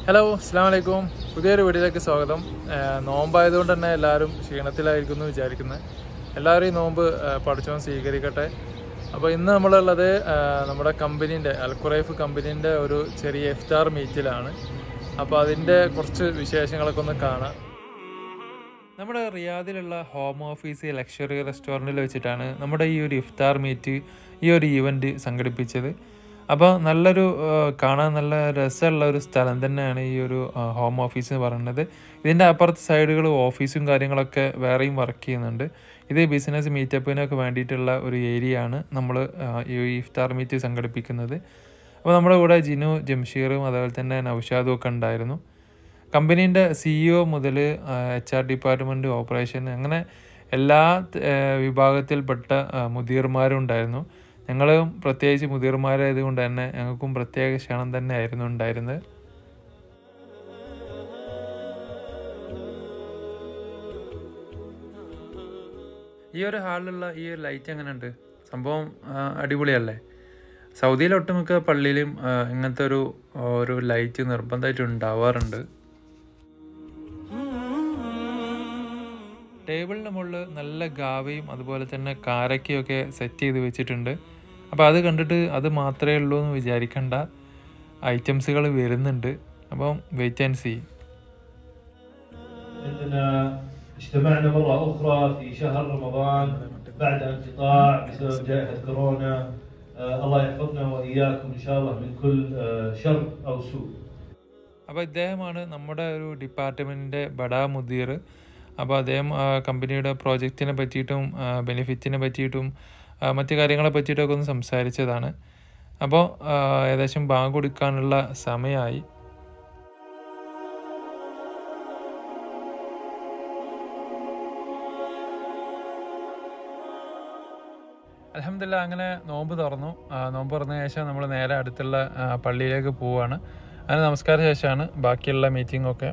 Hello അസ്സാം വലൈക്കും പുതിയൊരു വീഡിയോയിലേക്ക് സ്വാഗതം ഏഹ് നോമ്പായതുകൊണ്ട് തന്നെ എല്ലാവരും ക്ഷീണത്തിലായിരിക്കും എന്ന് വിചാരിക്കുന്നത് എല്ലാവരും ഈ നോമ്പ് ഏഹ് പഠിച്ചവൻ സ്വീകരിക്കട്ടെ അപ്പോൾ ഇന്ന് നമ്മളുള്ളത് ഏഹ് നമ്മുടെ കമ്പനീൻ്റെ അൽക്കുറൈഫ് കമ്പനീൻ്റെ ഒരു ചെറിയ ഇഫ്താർ മീറ്റിലാണ് അപ്പോൾ അതിൻ്റെ കുറച്ച് വിശേഷങ്ങളൊക്കെ ഒന്ന് കാണാം നമ്മുടെ റിയാദിലുള്ള ഹോം ഓഫീസ് ലക്ഷറി റെസ്റ്റോറൻറ്റിൽ വെച്ചിട്ടാണ് നമ്മുടെ ഈ ഒരു ഇഫ്താർ മീറ്റ് ഈ ഒരു ഈവൻറ്റ് സംഘടിപ്പിച്ചത് അപ്പോൾ നല്ലൊരു ആ, കാണാൻ നല്ല രസമുള്ള ഒരു സ്ഥലം തന്നെയാണ് ഈ ഒരു ആ, ഹോം ഓഫീസ് എന്ന് പറയുന്നത് ഇതിൻ്റെ അപ്പുറത്തെ സൈഡുകൾ ഓഫീസും കാര്യങ്ങളൊക്കെ വേറെയും വർക്ക് ചെയ്യുന്നുണ്ട് ഇത് ബിസിനസ് മീറ്റപ്പിനൊക്കെ വേണ്ടിയിട്ടുള്ള ഒരു ഏരിയ ആണ് നമ്മൾ ഈ ഇഫ്താർ മീറ്റ് സംഘടിപ്പിക്കുന്നത് അപ്പോൾ നമ്മുടെ കൂടെ ജിനു ജംഷീറും അതുപോലെ തന്നെ നൗഷാദും ഒക്കെ ഉണ്ടായിരുന്നു കമ്പനീൻ്റെ സിഇഒ മുതൽ എച്ച് ആർ ഡിപ്പാർട്ട്മെൻറ്റ് ഓപ്പറേഷൻ അങ്ങനെ എല്ലാ ആ, വിഭാഗത്തിൽപ്പെട്ട ആ, മുദീർമാരും ഉണ്ടായിരുന്നു ഞങ്ങളും പ്രത്യേകിച്ച് മുദീർമാരായതുകൊണ്ട് തന്നെ ഞങ്ങൾക്കും പ്രത്യേക ക്ഷണം തന്നെ ആയിരുന്നു ഉണ്ടായിരുന്നത് ഈ ഒരു ഹാളിലുള്ള ഈ ഒരു ലൈറ്റ് എങ്ങനെയുണ്ട് സംഭവം ആ, അടിപൊളിയല്ലേ സൗദിയിലെ ഒട്ടുമിക്ക പള്ളിയിലും ആ, ഇങ്ങനത്തെ ഒരു ഒരു ലൈറ്റ് നിർബന്ധമായിട്ട് ഉണ്ടാവാറുണ്ട് ടേബിളിന് മുകളിൽ നല്ല ഗാവയും അതുപോലെ തന്നെ കാരക്കയും ഒക്കെ സെറ്റ് ചെയ്ത് വെച്ചിട്ടുണ്ട് അപ്പോൾ അത് കണ്ടിട്ട് അത് മാത്രമേ ഉള്ളൂ എന്ന് വിചാരിക്കണ്ട ഐറ്റംസുകൾ വരുന്നുണ്ട് അപ്പം വെയിറ്റ് ആൻഡ് സീ اننا اجتمعنا مره اخرى في شهر رمضان بعد انقطاع بسبب جائحه كورونا آه الله يحفظنا واياكم ان شاء الله من كل آه شر او سوء. അപ്പോൾ ഇദ്ദേഹമാണ് നമ്മുടെ ഒരു ഡിപ്പാർട്ട്മെൻറ്റിൻ്റെ ബഡാ മുദീർ അപ്പോൾ അദ്ദേഹം ആ, കമ്പനിയുടെ പ്രോജക്റ്റിനെ പറ്റിയിട്ടും ആ, ബെനിഫിറ്റിനെ പറ്റിയിട്ടും ആ, മറ്റു കാര്യങ്ങളെ പറ്റിയിട്ടൊക്കെ ഒന്ന് സംസാരിച്ചതാണ് അപ്പോൾ ആ, ഏകദേശം ബാങ്ക് കൊടുക്കാനുള്ള സമയമായി അലഹമില്ല അങ്ങനെ നോമ്പ് തുറന്നു ആ, നോമ്പ് തുറന്ന ശേഷം നമ്മൾ നേരെ അടുത്തുള്ള ആ, പള്ളിയിലേക്ക് പോവുകയാണ് അങ്ങനെ നമസ്കാര ശേഷമാണ് ബാക്കിയുള്ള മീറ്റിംഗ് ഒക്കെ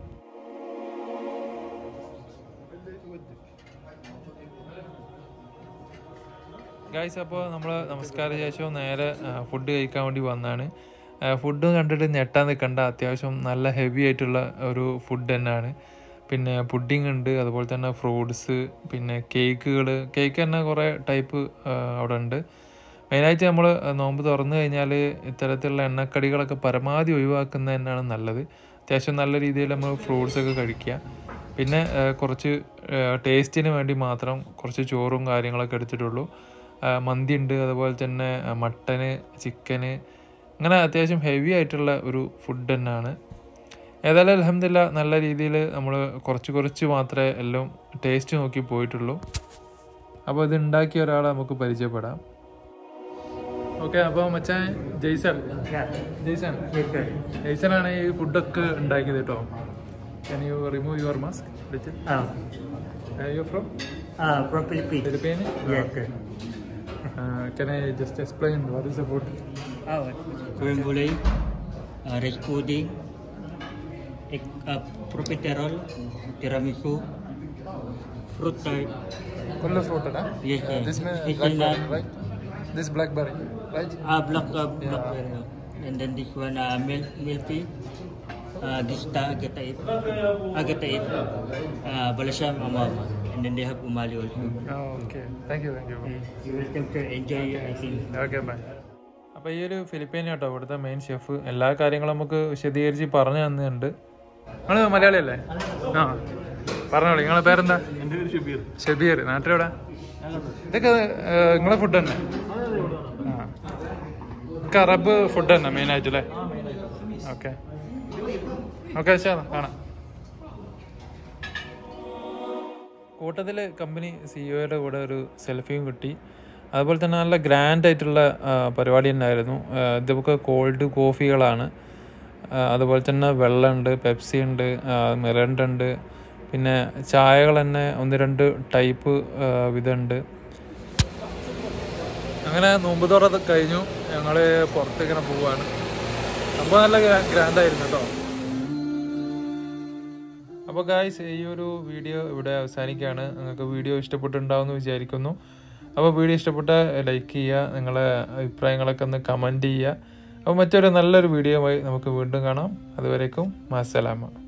ഗായ്സ് അപ്പോൾ നമ്മൾ നമസ്കാര ശേഷവും നേരെ ഫുഡ് കഴിക്കാൻ വേണ്ടി വന്നതാണ് ഫുഡ് കണ്ടിട്ട് ഞെട്ടാൻ നിൽക്കണ്ട അത്യാവശ്യം നല്ല ഹെവി ആയിട്ടുള്ള ഒരു ഫുഡ് തന്നെയാണ് പിന്നെ പുഡിംഗ് ഉണ്ട് അതുപോലെ തന്നെ ഫ്രൂട്ട്സ് പിന്നെ കേക്കുകൾ കേക്ക് തന്നെ കുറേ ടൈപ്പ് അവിടെ ഉണ്ട് മെയിനായിട്ട് നമ്മൾ നോമ്പ് തുറന്നു കഴിഞ്ഞാൽ ഇത്തരത്തിലുള്ള എണ്ണക്കടികളൊക്കെ പരമാവധി ഒഴിവാക്കുന്നത് തന്നെയാണ് നല്ലത് അത്യാവശ്യം നല്ല രീതിയിൽ നമ്മൾ ഫ്രൂട്ട്സ് ഒക്കെ കഴിക്കുക പിന്നെ ആ, കുറച്ച് ടേസ്റ്റിന് വേണ്ടി മാത്രം കുറച്ച് ചോറും കാര്യങ്ങളൊക്കെ എടുത്തിട്ടുള്ളൂ ആ, മന്തി ഉണ്ട് അതുപോലെ തന്നെ ആ, മട്ടന് ചിക്കന് അങ്ങനെ അത്യാവശ്യം ഹെവി ആയിട്ടുള്ള ഒരു ഫുഡ് തന്നെയാണ് ഏതായാലും അലഹമില്ല നല്ല രീതിയിൽ നമ്മൾ കുറച്ച് കുറച്ച് മാത്രമേ എല്ലാം ടേസ്റ്റ് നോക്കി പോയിട്ടുള്ളൂ അപ്പോൾ ഇത് ഉണ്ടാക്കിയ ഒരാളെ നമുക്ക് പരിചയപ്പെടാം ഓക്കെ അപ്പോൾ മച്ചാൻ ജെയ്സൺ ജെയ്സൺ ജെയ്സനാണ് ഈ ഫുഡൊക്കെ ഉണ്ടാക്കിയത് കേട്ടോ can you remove your mask Ah, you from ah, from Philippines. Philippine Yes, sir. Can I just explain what is the food Ah, what? Creme brulee, uh, rice pudding, egg, uh, profiterole, tiramisu, fruit tart. Full fruit അല്ലേ Yes, sir. This may Hazelnut. blackberry, right? This blackberry, right? Ah, black, uh, blackberry. uh, And then this one, uh, milk, milk tea. Uh, this ta agataip, agataip, uh, balasham amama. And then they have umali also. Oh, okay. Thank you, thank you. You're welcome to enjoy your eating. Okay bye അപ്പോൾ ഈ ഒരു Philippine കേട്ടോ ഇവിടുത്തെ main chef എല്ലാ കാര്യങ്ങളും നമുക്ക് വിശദീകരിച്ച് പറഞ്ഞു തന്നിട്ടുണ്ട് നിങ്ങൾ മലയാളിയല്ലേ ആ പറഞ്ഞോളൂ നിങ്ങളെ പേരെന്താ ഷബീർ നാട്ടിലെവിടെ ഇതൊക്കെ ഏഹ്, നിങ്ങളെ ഫുഡ് തന്നെ ആ ഇതൊക്കെ അറബ് ഫുഡ് തന്നെ മെയിൻ ആയിട്ട് അല്ലേ ഓക്കെ ഓക്കെ ശരി കാണാം കൂട്ടത്തിൽ കമ്പനി സിഇഒയുടെ കൂടെ ഒരു സെൽഫിയും കിട്ടി അതുപോലെ തന്നെ നല്ല ഗ്രാൻഡ് ആയിട്ടുള്ള ആ, പരിപാടി തന്നെയായിരുന്നു ആ, ഇതൊക്കെ കോൾഡ് കോഫികളാണ് ആ, അതുപോലെ തന്നെ വെള്ളമുണ്ട് പെപ്സി ഉണ്ട് മിറണ്ട ഉണ്ട് പിന്നെ ചായകൾ തന്നെ ഒന്ന് രണ്ട് ടൈപ്പ് വിധമുണ്ട് അങ്ങനെ നോമ്പ് തുറ കഴിഞ്ഞു ഞങ്ങൾ പുറത്തേക്കിങ്ങനെ പോവാണ് അപ്പോൾ നല്ല ഗ്രാൻഡ് ആയിരുന്നു കേട്ടോ അപ്പോൾ ഗായ്സ് ഈ ഒരു വീഡിയോ ഇവിടെ അവസാനിക്കുകയാണ് നിങ്ങൾക്ക് വീഡിയോ ഇഷ്ടപ്പെട്ടിട്ടുണ്ടാവുമെന്ന് വിചാരിക്കുന്നു അപ്പോൾ വീഡിയോ ഇഷ്ടപ്പെട്ട ലൈക്ക് ചെയ്യുക നിങ്ങളെ അഭിപ്രായങ്ങളൊക്കെ ഒന്ന് കമൻറ്റ് ചെയ്യുക അപ്പോൾ മറ്റൊരു നല്ലൊരു വീഡിയോയുമായി നമുക്ക് വീണ്ടും കാണാം അതുവരേക്കും മാസലാമ